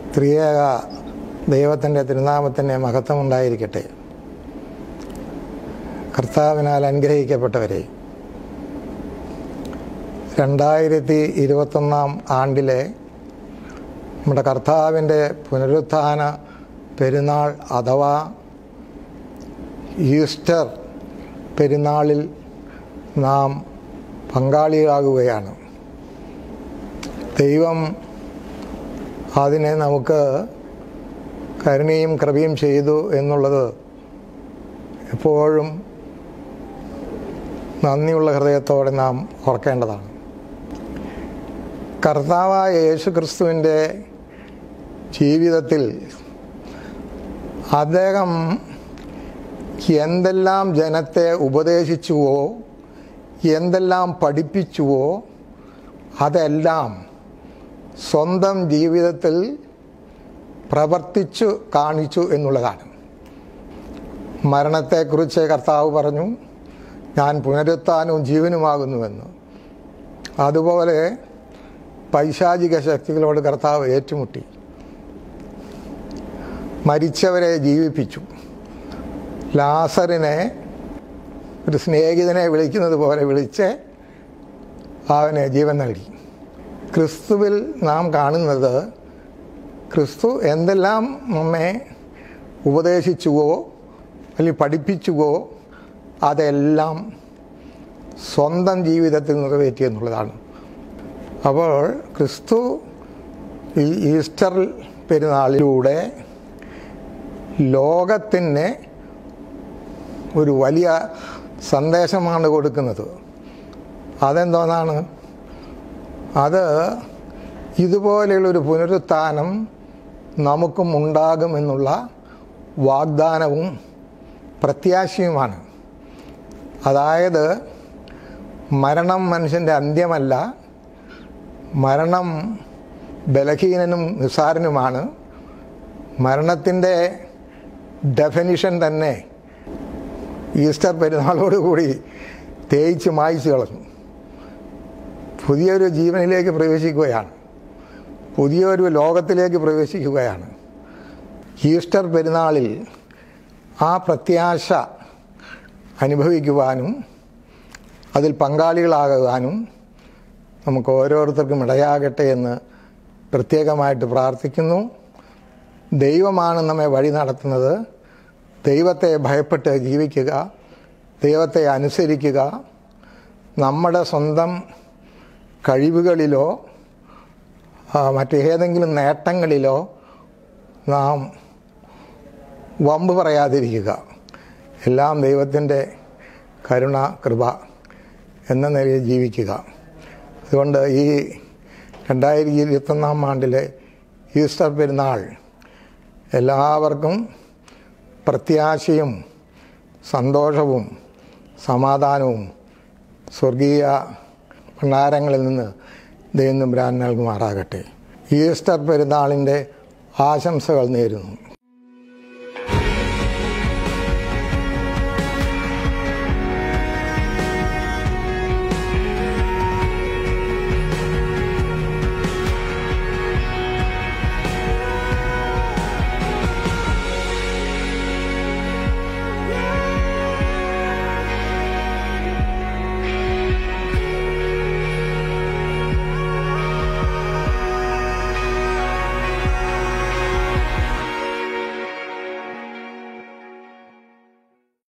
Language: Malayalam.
ത്രിയേക ദൈവത്തിൻ്റെ തിരുനാമത്തിൻ്റെ മഹത്വം ഉണ്ടായിരിക്കട്ടെ കർത്താവിനാൽ അനുഗ്രഹിക്കപ്പെട്ടവരെ രണ്ടായിരത്തി ഇരുപത്തൊന്നാം ആണ്ടിലെ നമ്മുടെ കർത്താവിൻ്റെ പുനരുത്ഥാന പെരുന്നാൾ അഥവാ ഈസ്റ്റർ പെരുന്നാളിൽ നാം പങ്കാളിയാകുകയാണ് ദൈവം അതിനെ നമുക്ക് കരുണയും കൃപയും ചെയ്തു എന്നുള്ളത് എപ്പോഴും നന്ദിയുള്ള ഹൃദയത്തോടെ നാം ഓർക്കേണ്ടതാണ് കർത്താവായ യേശു ക്രിസ്തുവിൻ്റെ ജീവിതത്തിൽ അദ്ദേഹം എന്തെല്ലാം ജനത്തെ ഉപദേശിച്ചുവോ എന്തെല്ലാം പഠിപ്പിച്ചുവോ അതെല്ലാം സ്വന്തം ജീവിതത്തിൽ പ്രവർത്തിച്ചു കാണിച്ചു എന്നുള്ളതാണ് മരണത്തെക്കുറിച്ച് കർത്താവ് പറഞ്ഞു ഞാൻ പുനരുത്ഥാനവും ജീവനുമാകുന്നുവെന്ന് അതുപോലെ പൈശാചിക ശക്തികളോട് കർത്താവ് ഏറ്റുമുട്ടി മരിച്ചവരെ ജീവിപ്പിച്ചു ലാസറിനെ ഒരു സ്നേഹിതനെ വിളിക്കുന്നത് പോലെ വിളിച്ച് അവന് ജീവൻ നൽകി ക്രിസ്തുവിൽ നാം കാണുന്നത് ക്രിസ്തു എന്തെല്ലാം നമ്മെ ഉപദേശിച്ചുവോ അല്ലെങ്കിൽ പഠിപ്പിച്ചുവോ അതെല്ലാം സ്വന്തം ജീവിതത്തിൽ നിറവേറ്റി എന്നുള്ളതാണ് അപ്പോൾ ക്രിസ്തു ഈ ഈസ്റ്റർ പെരുന്നാളിലൂടെ ലോകത്തിന് ഒരു വലിയ സന്ദേശമാണ് കൊടുക്കുന്നത് അതെന്തോന്നാണ് അത് ഇതുപോലെയുള്ളൊരു പുനരുത്ഥാനം നമുക്കും ഉണ്ടാകുമെന്നുള്ള വാഗ്ദാനവും പ്രത്യാശയുമാണ് അതായത് മരണം മനുഷ്യൻ്റെ അന്ത്യമല്ല മരണം ബലഹീനനും നിസാരനുമാണ് മരണത്തിൻ്റെ ഡെഫിനിഷൻ തന്നെ ഈസ്റ്റർ പെരുന്നാളോടുകൂടി തേയിച്ച് മായ്ച്ചു കളഞ്ഞു പുതിയൊരു ജീവനിലേക്ക് പ്രവേശിക്കുകയാണ് പുതിയൊരു ലോകത്തിലേക്ക് പ്രവേശിക്കുകയാണ് ഈസ്റ്റർ പെരുന്നാളിൽ ആ പ്രത്യാശ അനുഭവിക്കുവാനും അതിൽ പങ്കാളികളാകുവാനും നമുക്ക് ഓരോരുത്തർക്കും ഇടയാകട്ടെ എന്ന് പ്രത്യേകമായിട്ട് പ്രാർത്ഥിക്കുന്നു ദൈവമാണ് നമ്മെ വഴി നടത്തുന്നത് ദൈവത്തെ ഭയപ്പെട്ട് ജീവിക്കുക ദൈവത്തെ അനുസരിക്കുക നമ്മുടെ സ്വന്തം കഴിവുകളിലോ മറ്റേതെങ്കിലും നേട്ടങ്ങളിലോ നാം വമ്പ് പറയാതിരിക്കുക എല്ലാം ദൈവത്തിൻ്റെ കരുണ കൃപ എന്ന നിലയിൽ ജീവിക്കുക അതുകൊണ്ട് ഈ രണ്ടായിരത്തി ഇരുപത്തൊന്നാം ആണ്ടിലെ ഈസ്റ്റർ പെരുന്നാൾ എല്ലാവർക്കും പ്രത്യാശയും സന്തോഷവും സമാധാനവും സ്വർഗീയ ഭണ്ഡാരങ്ങളിൽ നിന്ന് ദൈവം ബ്രാൻ നൽകുമാറാകട്ടെ ഈസ്റ്റർ പെരുന്നാളിൻ്റെ ആശംസകൾ നേരുന്നു